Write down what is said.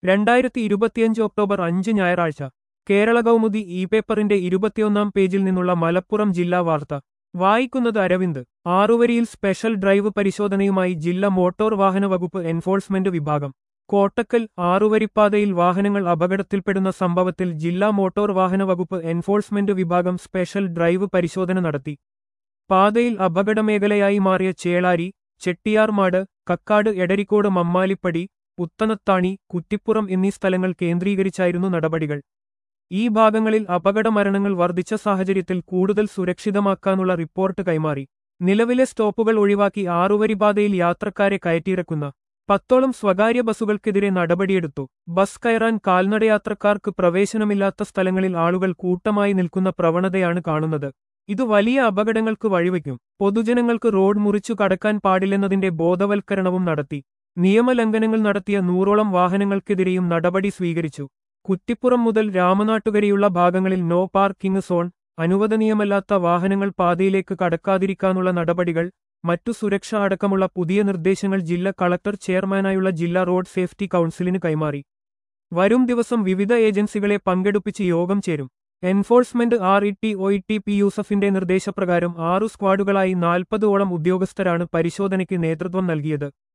രണ്ടായിരത്തി ഇരുപത്തിയഞ്ച് ഒക്ടോബർ അഞ്ച് ഞായറാഴ്ച കേരള കൗമുദി ഇ പേപ്പറിന്റെ ഇരുപത്തിയൊന്നാം പേജിൽ നിന്നുള്ള മലപ്പുറം ജില്ലാ വാർത്ത വായിക്കുന്നത് അരവിന്ദ് ആറുവരിയിൽ സ്പെഷ്യൽ ഡ്രൈവ് പരിശോധനയുമായി ജില്ലാ മോട്ടോർ വാഹന വകുപ്പ് എൻഫോഴ്സ്മെന്റ് വിഭാഗം കോട്ടക്കൽ ആറുവരിപ്പാതയിൽ വാഹനങ്ങൾ അപകടത്തിൽപ്പെടുന്ന സംഭവത്തിൽ ജില്ലാ മോട്ടോർ വാഹന വകുപ്പ് എൻഫോഴ്സ്മെന്റ് വിഭാഗം സ്പെഷ്യൽ ഡ്രൈവ് പരിശോധന നടത്തി പാതയിൽ അപകടമേഖലയായി മാറിയ ചേളാരി ചെട്ടിയാർമാട് കക്കാട് എടരിക്കോട് മമ്മാലിപ്പടി പുത്തനത്താണി കുറ്റിപ്പുറം എന്നീ സ്ഥലങ്ങൾ കേന്ദ്രീകരിച്ചായിരുന്നു നടപടികൾ ഈ ഭാഗങ്ങളിൽ അപകടമരണങ്ങൾ വർദ്ധിച്ച സാഹചര്യത്തിൽ കൂടുതൽ സുരക്ഷിതമാക്കാനുള്ള റിപ്പോർട്ട് കൈമാറി നിലവിലെ സ്റ്റോപ്പുകൾ ഒഴിവാക്കി ആറുവരിപാതയിൽ യാത്രക്കാരെ കയറ്റിയിറക്കുന്ന പത്തോളം സ്വകാര്യ ബസ്സുകൾക്കെതിരെ നടപടിയെടുത്തു ബസ് കയറാൻ കാൽനടയാത്രക്കാർക്ക് പ്രവേശനമില്ലാത്ത സ്ഥലങ്ങളിൽ ആളുകൾ കൂട്ടമായി നിൽക്കുന്ന പ്രവണതയാണ് കാണുന്നത് ഇത് വലിയ അപകടങ്ങൾക്ക് വഴിവെക്കും പൊതുജനങ്ങൾക്ക് റോഡ് മുറിച്ചു കടക്കാൻ പാടില്ലെന്നതിന്റെ ബോധവൽക്കരണവും നടത്തി നിയമലംഘനങ്ങൾ നടത്തിയ നൂറോളം വാഹനങ്ങൾക്കെതിരെയും നടപടി സ്വീകരിച്ചു കുറ്റിപ്പുറം മുതൽ രാമനാട്ടുകരെയുള്ള ഭാഗങ്ങളിൽ നോ പാർക്കിംഗ് സോൺ അനുവദനീയമല്ലാത്ത വാഹനങ്ങൾ പാതയിലേക്ക് കടക്കാതിരിക്കാനുള്ള നടപടികൾ മറ്റു സുരക്ഷ അടക്കമുള്ള പുതിയ നിർദ്ദേശങ്ങൾ ജില്ലാ കളക്ടർ ചെയർമാനായുള്ള ജില്ലാ റോഡ് സേഫ്റ്റി കൗൺസിലിന് കൈമാറി വരും ദിവസം വിവിധ ഏജൻസികളെ പങ്കെടുപ്പിച്ച് യോഗം ചേരും enforcement R E T O T P യൂസഫിന്റെ നിർദ്ദേശപ്രകാരം ആറു സ്ക്വാഡുകളായി നാൽപ്പതോളം ഉദ്യോഗസ്ഥരാണ് പരിശോധനയ്ക്ക് നേതൃത്വം നൽകിയത്